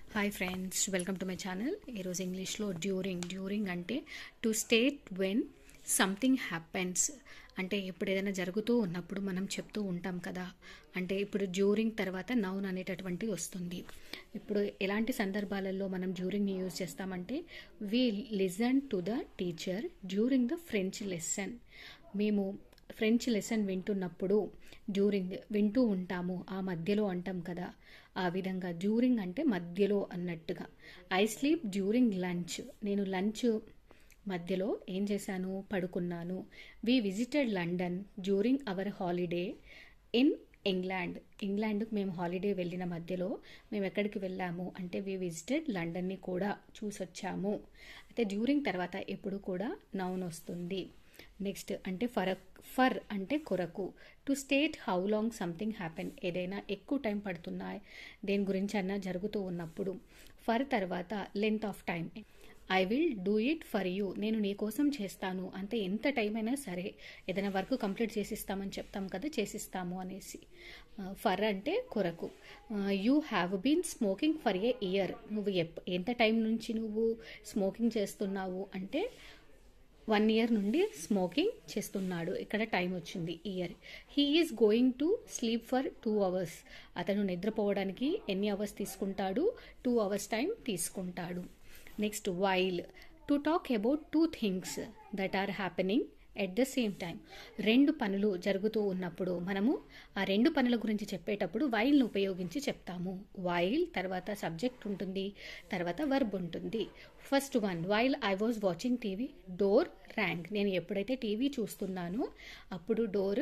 hi friends welcome to my channel ఈరోజు ఇంగ్లీష్లో during during అంటే to state when something happens అంటే ఇప్పుడు ఏదైనా జరుగుతూ ఉన్నప్పుడు మనం చెప్తూ ఉంటాం కదా అంటే ఇప్పుడు డ్యూరింగ్ తర్వాత నౌన్ అనేటటువంటి వస్తుంది ఇప్పుడు ఎలాంటి సందర్భాలలో మనం డ్యూరింగ్ని యూజ్ చేస్తామంటే we listen to the teacher during the French lesson మేము ఫ్రెంచ్ లెసన్ వింటున్నప్పుడు డ్యూరింగ్ వింటూ ఉంటాము ఆ మధ్యలో అంటాం కదా ఆ విధంగా డ్యూరింగ్ అంటే మధ్యలో అన్నట్టుగా ఐ స్లీప్ డ్యూరింగ్ లంచ్ నేను లంచ్ మధ్యలో ఏం చేశాను పడుకున్నాను we visited London during our holiday in England ఇంగ్లాండ్కి మేము హాలిడే వెళ్ళిన మధ్యలో మేము ఎక్కడికి వెళ్ళాము అంటే వి విజిటెడ్ లండన్ని కూడా చూసొచ్చాము అయితే డ్యూరింగ్ తర్వాత ఎప్పుడు కూడా నౌన్ వస్తుంది నెక్స్ట్ అంటే ఫర్ ఫర్ అంటే కొరకు to state how long something happen ఏదైనా ఎక్కువ టైం పడుతున్నా దేని గురించి అన్నా జరుగుతూ ఉన్నప్పుడు ఫర్ తర్వాత length of time I will do it for you నేను నీ కోసం చేస్తాను అంటే ఎంత టైం అయినా సరే ఏదైనా వర్క్ కంప్లీట్ చేసిస్తామని చెప్తాం కదా చేసిస్తాము అనేసి ఫర్ అంటే కొరకు you have been smoking for a year నువ్వు ఎప్ ఎంత టైం నుంచి నువ్వు స్మోకింగ్ చేస్తున్నావు అంటే వన్ ఇయర్ నుండి స్మోకింగ్ చేస్తున్నాడు ఇక్కడ టైం వచ్చింది year he is going to sleep for two hours అతను నిద్రపోవడానికి ఎన్ని అవర్స్ తీసుకుంటాడు టూ అవర్స్ టైం తీసుకుంటాడు next while to talk about two things that are happening at the same time రెండు పనులు జరుగుతూ ఉన్నప్పుడు మనము ఆ రెండు పనుల గురించి చెప్పేటప్పుడు వైల్ని ఉపయోగించి చెప్తాము వైల్ తర్వాత సబ్జెక్ట్ ఉంటుంది తర్వాత వర్బ్ ఉంటుంది first one while I was watching TV door rang నేను ఎప్పుడైతే టీవీ చూస్తున్నానో అప్పుడు డోర్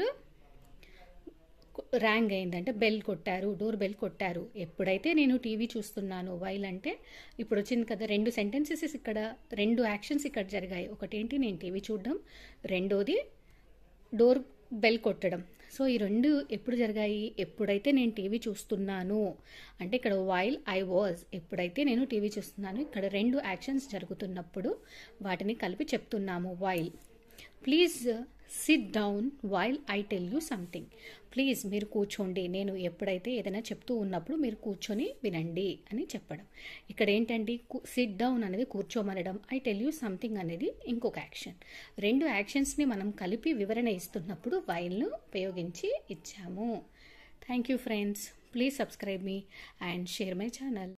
ర్యాంగ్ అయిందంటే బెల్ కొట్టారు డోర్ బెల్ కొట్టారు ఎప్పుడైతే నేను టీవీ చూస్తున్నాను వైల్ అంటే ఇప్పుడు వచ్చింది కదా రెండు సెంటెన్సెస్ ఇక్కడ రెండు యాక్షన్స్ ఇక్కడ జరిగాయి ఒకటేంటి నేను టీవీ చూడడం రెండోది డోర్ బెల్ కొట్టడం సో ఈ రెండు ఎప్పుడు జరిగాయి ఎప్పుడైతే నేను టీవీ చూస్తున్నాను అంటే ఇక్కడ వైల్ ఐ వాజ్ ఎప్పుడైతే నేను టీవీ చూస్తున్నాను ఇక్కడ రెండు యాక్షన్స్ జరుగుతున్నప్పుడు వాటిని కలిపి చెప్తున్నాము while please sit down while I tell you something please మీరు కూర్చోండి నేను ఎప్పుడైతే ఏదైనా చెప్తూ ఉన్నప్పుడు మీరు కూర్చొని వినండి అని చెప్పడం ఇక్కడ ఏంటండి సిట్ డౌన్ అనేది కూర్చోమనడం ఐ టెల్ యూ సంథింగ్ అనేది ఇంకొక యాక్షన్ రెండు యాక్షన్స్ని మనం కలిపి వివరణ ఇస్తున్నప్పుడు వైల్ను ఉపయోగించి ఇచ్చాము thank you friends please subscribe me and share my channel